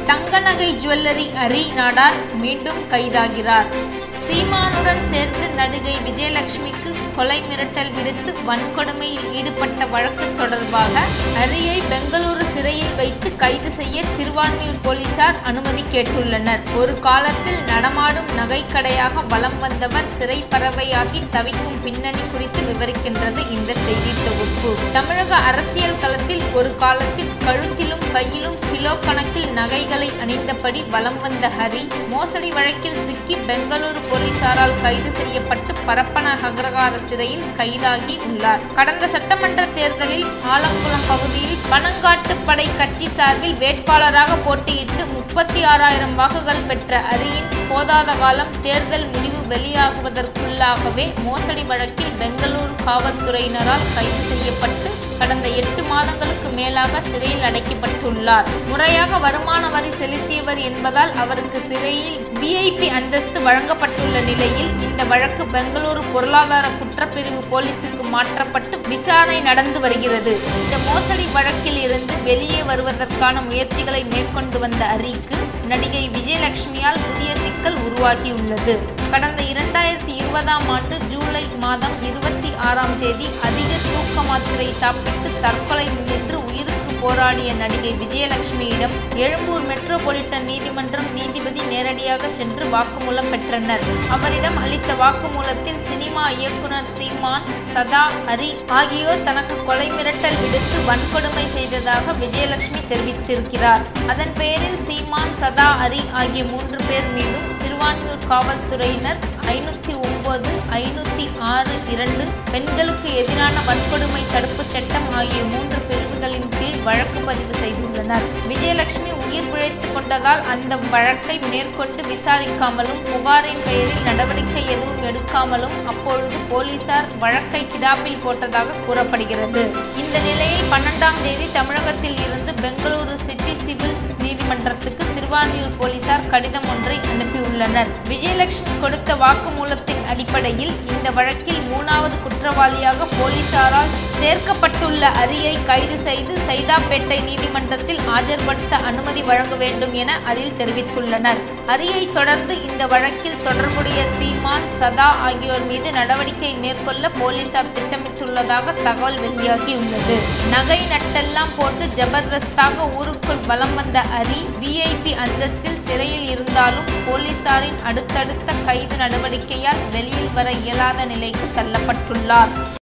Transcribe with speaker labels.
Speaker 1: தங்க நகை ஜுவல்லரி அரி நாடார் மீண்டும் கைதாகிறார் சீமானுடன் சேர்ந்து நடிகை விஜயலட்சுமிக்கு கொலை மிரட்டல் விடுத்து வன்கொடுமையில் ஈடுபட்ட வழக்கு தொடர்பாக அரியை பெங்களூரு சிறையில் வைத்து கைது செய்ய திருவான்மியூர் போலீசார் அனுமதி கேட்டுள்ளனர் ஒரு காலத்தில் நடமாடும் நகைக்கடையாக வலம் வந்தவர் சிறை பறவையாகி தவிக்கும் பின்னணி குறித்து விவரிக்கின்றது இந்த செய்தி தொகுப்பு தமிழக அரசியல் களத்தில் ஒரு காலத்தில் கழுத்திலும் கையிலும் கிலோ கணக்கில் நகைகளை அணிந்தபடி வலம் வந்த ஹரி மோசடி வழக்கில் சிக்கி பெங்களூரு போலீசாரால் கைது செய்யப்பட்டு பரப்பன அகரகார சிறையில் கைதாகி உள்ளார் கடந்த சட்டமன்ற தேர்தலில் ஆலங்குளம் பகுதியில் பனங்காட்டுப்படை கட்சி சார்பில் வேட்பாளராக போட்டியிட்டு முப்பத்தி ஆறாயிரம் வாக்குகள் பெற்ற அரியின் போதாத காலம் தேர்தல் முடிவு வெளியாகுவதற்குள்ளாகவே மோசடி வழக்கில் பெங்களூரு காவல்துறையினரால் கைது செய்யப்பட்டு கடந்த எட்டு மாதங்களுக்கு மேலாக சிறையில் அடைக்கப்பட்டுள்ளார் முறையாக வருமான வரி செலுத்தியவர் என்பதால் அவருக்கு சிறையில் விஐபி அந்தஸ்து வழங்கப்பட்டுள்ள நிலையில் இந்த வழக்கு பெங்களூரு பொருளாதார குற்றப்பிரிவு போலீசுக்கு மாற்றப்பட்டு விசாரணை நடந்து வருகிறது இந்த மோசடி வழக்கில் இருந்து வெளியே வருவதற்கான முயற்சிகளை மேற்கொண்டு வந்த அரிக்கு நடிகை விஜயலட்சுமியால் புதிய சிக்கல் உருவாகியுள்ளது கடந்த இரண்டாயிரத்தி இருபதாம் ஆண்டு ஜூலை மாதம் இருபத்தி ஆறாம் தேதி அதிக தூக்க மாத்திரை சாப்பிட்டு தற்கொலை முயன்று உயிருக்கு போராடிய நடிகை விஜயலட்சுமியிடம் எழும்பூர் மெட்ரோபாலிட்டன் நீதிமன்றம் நீதிபதி நேரடியாக சென்று வாக்குமூலம் பெற்றனர் அவரிடம் அளித்த வாக்குமூலத்தில் சினிமா இயக்குனர் சீமான் சதா ஹரி ஆகியோர் தனக்கு கொலை மிரட்டல் விடுத்து வன்கொடுமை செய்ததாக விஜயலட்சுமி தெரிவித்திருக்கிறார் அதன் பேரில் சீமான் சதா ஹரி ஆகிய மூன்று பேர் மீதும் திருவான்மியூர் காவல்துறையினர் ஐநூற்றி ஒன்பது ஐநூற்றி ஆறு இரண்டு பெண்களுக்கு எதிரான வன்கொடுமை தடுப்புச் சட்டம் ஆகிய மூன்று பிரிவுகளின் கீழ் வழக்கு பதிவு செய்துள்ளனர் விஜயலட்சுமி உயிர் பிழைத்துக் கொண்டதால் அந்த வழக்கை மேற்கொண்டு விசாரிக்காமலும் புகாரின் பெயரில் நடவடிக்கை எதுவும் எடுக்காமலும் அப்பொழுது போலீசார் வழக்கை கிடாப்பில் போட்டதாக கூறப்படுகிறது இந்த நிலையில் பன்னெண்டாம் தேதி தமிழகத்தில் இருந்து பெங்களூரு சிட்டி சிவில் நீதிமன்றத்துக்கு திருவான்மியூர் போலீசார் கடிதம் ஒன்றை அனுப்பியுள்ளனர் விஜயலட்சுமி கொடுத்த வாக்குமூலத்தின் அடிப்படையில் இந்த வழக்கில் மூணாவது குற்றவாளியாக போலீசாரால் சேர்க்கப்பட்டுள்ள அரியை கைது செய்து சைதாப்பேட்டை நீதிமன்றத்தில் ஆஜர்படுத்த அனுமதி வழங்க வேண்டும் என அதில் தெரிவித்துள்ளனர் அரியை தொடர்ந்து இந்த வழக்கில் தொடர்புடைய சீமான் சதா ஆகியோர் மீது நடவடிக்கை மேற்கொள்ள போலீசார் திட்டமிட்டுள்ளதாக தகவல் வெளியாகியுள்ளது நகை நட்டெல்லாம் போட்டு ஜபர்தஸ்தாக ஊருக்குள் வலம் வந்த அரி விஐபி அந்தஸ்தில் சிறையில் இருந்தாலும் போலீசாரின் அடுத்தடுத்த கைது நடவடிக்கையால் வெளியில் வர இயலாத நிலைக்கு தள்ளப்பட்டுள்ளார்